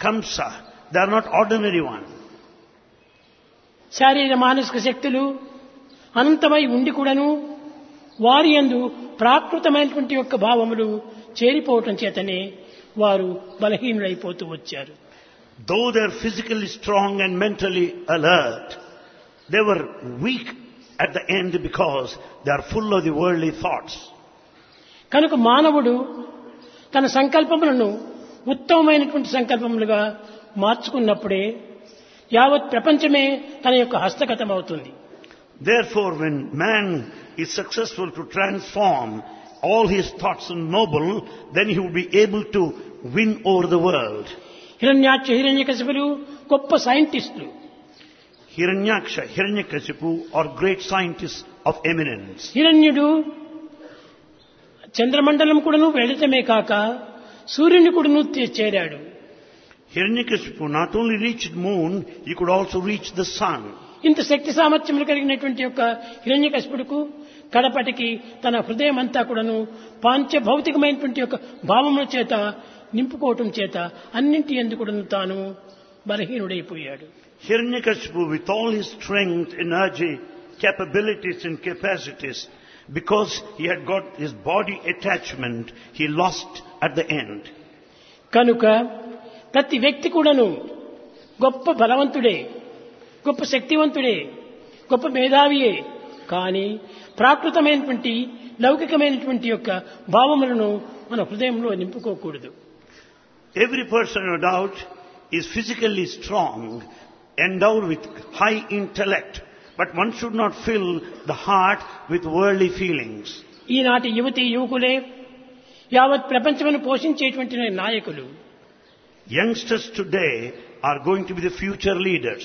kamsa. They are not ordinary one. శారీర మానసిక శక్తులు అనంతమై ఉండి కూడాను వారి యందు ప్రాకృతమైనటువంటి యొక్క భావములు చేరిపోవటం చేతనే వారు బలహీనులైపోతూ వచ్చారు Though they are physically strong and mentally alert, they were weak at the end because they are full of the worldly thoughts. కనుక మానవుడు తన సంకల్పములను ఉత్తమమైనటువంటి సంకల్పములుగా మార్చుకున్నప్పుడే యావత్ ప్రపంచమే తన యొక్క హస్తగతం అవుతుంది Therefore, when man is successful to transform all his thoughts in noble, then he will be able to win over the world. Hiranyaksha హిరణ్యకశిపులు గొప్ప సైంటిస్టులు Hiranyaksha, Hiranyakasipu are great scientists of eminence. హిరణ్యుడు చంద్రమండలం కూడాను వెళ్ళటమే కాక సూర్యుని కూడాను తే- చేరాడు Hiranyakasipu not only reached moon, he could also reach the sun. ఇంత శక్తి సామర్థ్యములు కలిగినటువంటి యొక్క హిరణ్యకశిపుడుకు కడపటికి తన హృదయం అంతా కూడాను పాంచ భౌతికమైనటువంటి యొక్క భావముల చేత నింపుకోవటం చేత అన్నింటి ఎందుకు కూడాను తాను బలహీనుడైపోయాడు Hiranyakasipu, with all his strength, energy, capabilities and capacities, because he had got his body attachment, he lost at the end. కనుక ప్రతి వ్యక్తి కూడాను గొప్ప బలవంతుడే గొప్ప శక్తివంతుడే గొప్ప మేధావియే కానీ ప్రాకృతమైనటువంటి లౌకికమైనటువంటి యొక్క భావములను మన హృదయంలో నింపుకోకూడదు Every person, no doubt, is physically strong, endowed with high intellect, but one should not fill the heart with worldly feelings. ఈనాటి యువతి యువకులే యావత్ ప్రపంచమును పోషించేటువంటి నాయకులు Youngsters today are going to be the future leaders.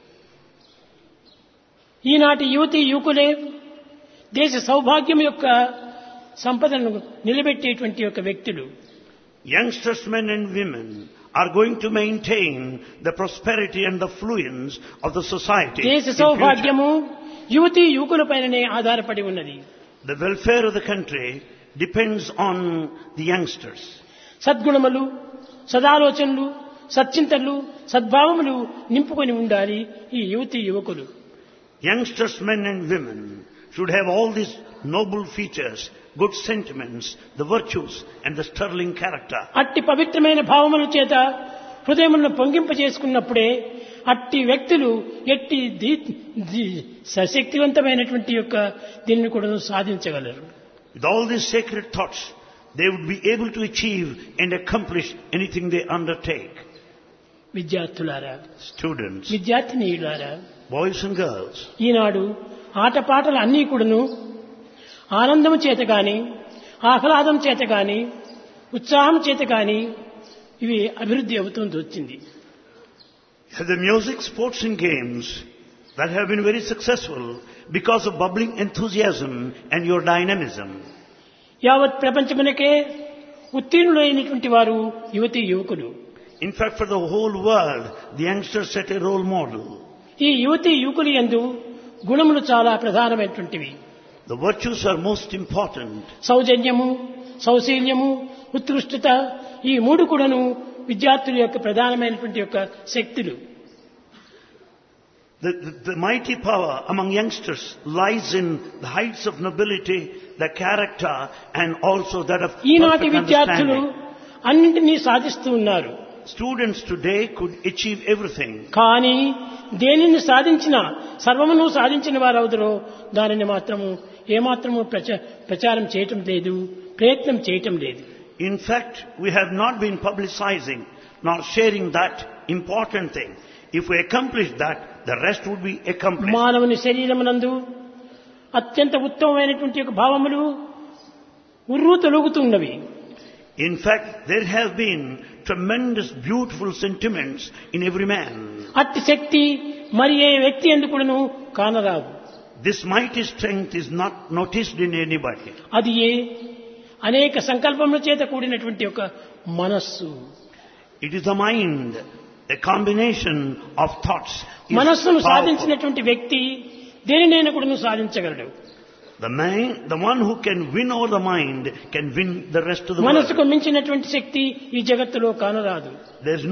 ఈనాటి యువతి యువకులే దేశ సౌభాగ్యం యొక్క సంపదను నిలబెట్టేటువంటి యొక్క వ్యక్తులు Youngsters, men and women, are going to maintain the prosperity and the fluence of the society. దేశ in సౌభాగ్యము యువతి యువకుల పైననే ఆధారపడి ఉన్నది future. The welfare of the country depends on the youngsters. సద్గుణములు సదాలోచనలు సచ్చింతలు సద్భావములు నింపుకొని ఉండాలి ఈ యువతి యువకులు Youngsters, men and women, should have all these noble features, good sentiments, the virtues, and the sterling character. అట్టి పవిత్రమైన భావముల చేత హృదయములను పొంగింపజేసుకున్నప్పుడే అట్టి వ్యక్తులు ఎట్టి దీ- దీ- సశక్తివంతమైనటువంటి యొక్క దీనిని కూడా సాధించగలరు With all these sacred thoughts, they would be able to achieve and accomplish anything they undertake. విద్యార్థులారా Students, విద్యార్థినీయులారా boys and girls, ఈనాడు ఆటపాటలు అన్నీ కూడాను ఆనందము చేత గాని ఆహ్లాదం చేత గాని ఉత్సాహం చేత గాని ఇవి అభివృద్ధి అవుతుంది వచ్చింది the music, sports and games that have been very successful because of bubbling enthusiasm and your dynamism. యావత్ ప్రపంచమునకే ఉత్తీర్ణులైనటువంటి వారు యువతి యువకులు In fact, for the whole world, the youngsters set a role model. ఈ యువతి యువకులు యందు గుణములు చాలా ప్రధానమైనటువంటివి The virtues are most important. సౌజన్యము సౌశీల్యము ఉత్కృష్టత ఈ మూడు కూడాను విద్యార్థుల యొక్క ప్రధానమైనటువంటి యొక్క శక్తులు The, the, the mighty power among youngsters lies in the heights of nobility, the character, and also that of ఈనాటి perfect విద్యార్థులు understanding. అన్నింటినీ సాధిస్తూ ఉన్నారు Students today could achieve everything. కానీ దేనిని సాధించిన సర్వమును సాధించిన వారు అవుదరో దానిని మాత్రము ఏమాత్రము ప్రచ- ప్రచారం చేయటం లేదు ప్రయత్నం చేయటం లేదు In fact, we have not been publicizing nor sharing that important thing. If we accomplish that, the rest would be accomplished. మానవుని శరీరమునందు అత్యంత ఉత్తమమైనటువంటి యొక్క భావములు ఉర్రూ తొలుగుతున్నవి In fact, there have been tremendous beautiful sentiments in every man. అట్టి శక్తి మరి ఏ వ్యక్తి ఎందుకును కానరాదు This mighty strength is not noticed in anybody. అది ఏ అనేక సంకల్పముల చేత కూడినటువంటి ఒక మనస్సు It is the mind, a combination of thoughts. is మనస్సును powerful. సాధించినటువంటి వ్యక్తి దేనినైనా కూడా సాధించగలడు The man, the one who can win over the mind can win the rest of the world. మనసుకు మించినటువంటి శక్తి ఈ జగత్తులో కానరాదు There's